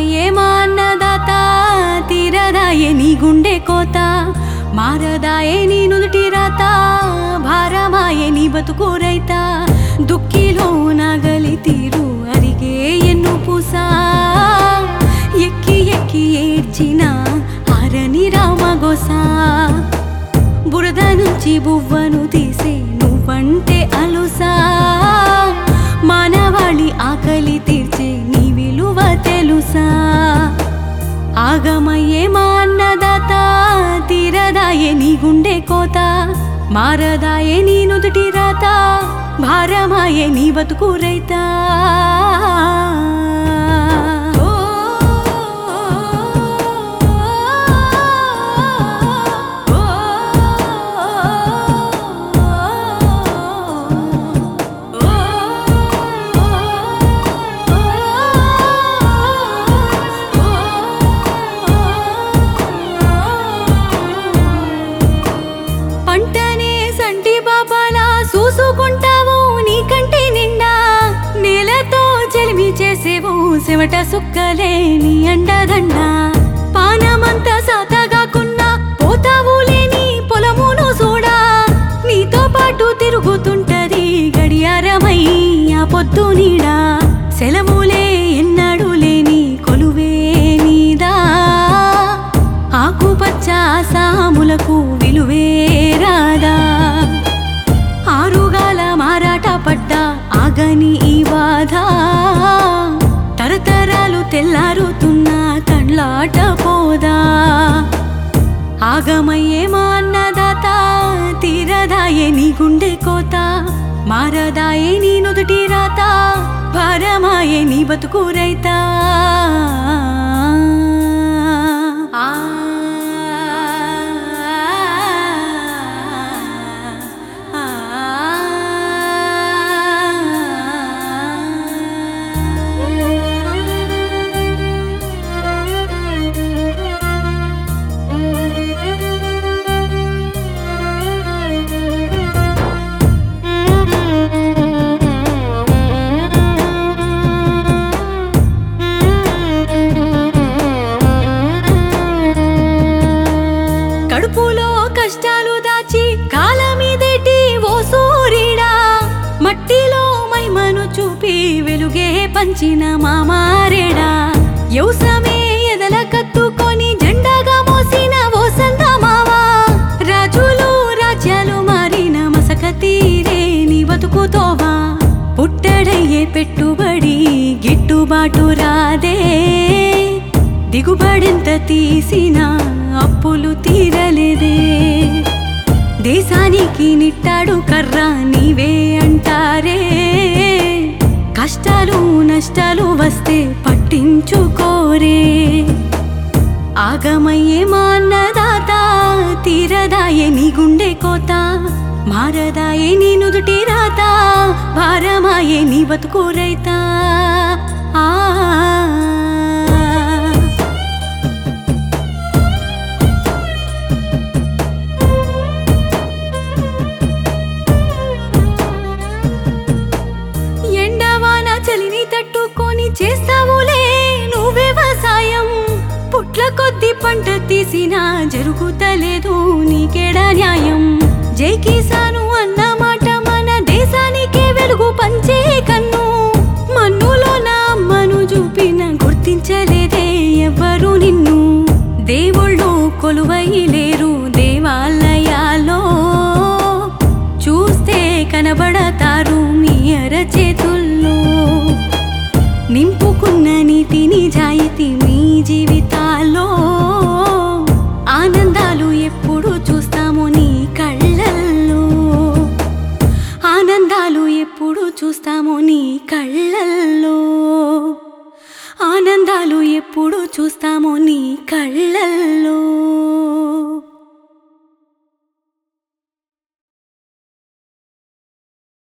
ఆగమయ్యే మా అన్నదాత తీరదాయే నీ గుండె కోత మారదాయే నీ నుదుటి రాత భారమాయే నీ బతుకు రైత దుఃఖిలో నగలి తీరు అరిగే ఎన్ను పూసా ఎక్కి ఎక్కి ఏడ్చిన ఆరని రామగోసా బురద నుంచి బువ్వను తీసే నువ్వంటే అలుసా మానవాళి ఆకలి తీర్చే నీ విలువ తెలుసా ఆగమయ్యే మా అన్నదాత తీరదాయే నీ గుండె కోత మారదాయే నీ నుదుటి రాత భారమాయే నీ బతుకు రైతా పంటనే సంటి బాబాలా చూసుకుంటావు నీ కంటి నిండా నేలతో చెలిమి చేసేవు చెమట సుక్కలే నీ అండదండ పానమంతా సాతగాకున్నా పోతావు లేని పొలమును చూడా నీతో పాటు తిరుగుతుంటది గడియారమై ఆ పొద్దు నీడా సెలవులే ఎన్నడు లేని కొలువే నీదా ఆకుపచ్చ సాములకు విలువే రాదా ఆరుగాల మారాట పడ్డ ఆగని ఈ బాధ తరతరాలు తెల్లారుతున్న కండ్లాట పోదా ఆగమయ్యే మా అన్నదాత తీరదాయే నీ గుండె కోత మారదాయే నీ నుదుటి రాత భారమాయే నీ బతుకు రైతా ఆ కడుపులో కష్టాలు దాచి కాలమీదేటి ఓ సూర్యుడా మట్టిలో మైమను చూపి వెలుగే పంచిన మామారేడా యౌసమే ఎదల కత్తుకొని జెండాగా మోసిన ఓ సందమావా రాజులు రాజ్యాలు మారిన మసక తీరే నీ బతుకుతోవా పుట్టడయ్యే పెట్టుబడి గిట్టుబాటు రాదే దిగుబడెంత తీసినా అప్పులు తీరలేదే దేశానికి నిట్టాడు కర్రా నీవే అంటారే కష్టాలు నష్టాలు వస్తే పట్టించుకోరే ఆగమయ్యే మా అన్నదాత తీరదాయే నీ గుండె కోత మారదాయే నీ నుదుటి రాత భారమాయే నీ బతుకు రైతా ఆ ఎండవాన చలిని తట్టుకొని చేస్తావులే నువ్వే వ్యవసాయం పుట్ల కొద్ది పంట తీసినా జరుగుతలేదు నీకేడా న్యాయం జై కిసాను అన్న మాట మన దేశానికే వెలుగు పంచే కన్ను మన్నులో నా అమ్మను చూపిన గుర్తించలేదే ఎవ్వరు నిన్ను దేవుళ్ళు కొలువై లేరు దేవాలయాలో చూస్తే కనబడతారు మీ అరచేతుల్లో నింపుకున్న నీతి నిజాయితీ మీ జీవితాల్లో ఆనందాలు ఎప్పుడు చూస్తాము నీ కళ్ళల్లో ఆనందాలు ఎప్పుడు చూస్తాము నీ కళ్ళల్లో ఆనందాలు ఎప్పుడు చూస్తాము నీ కళ్ళల్లో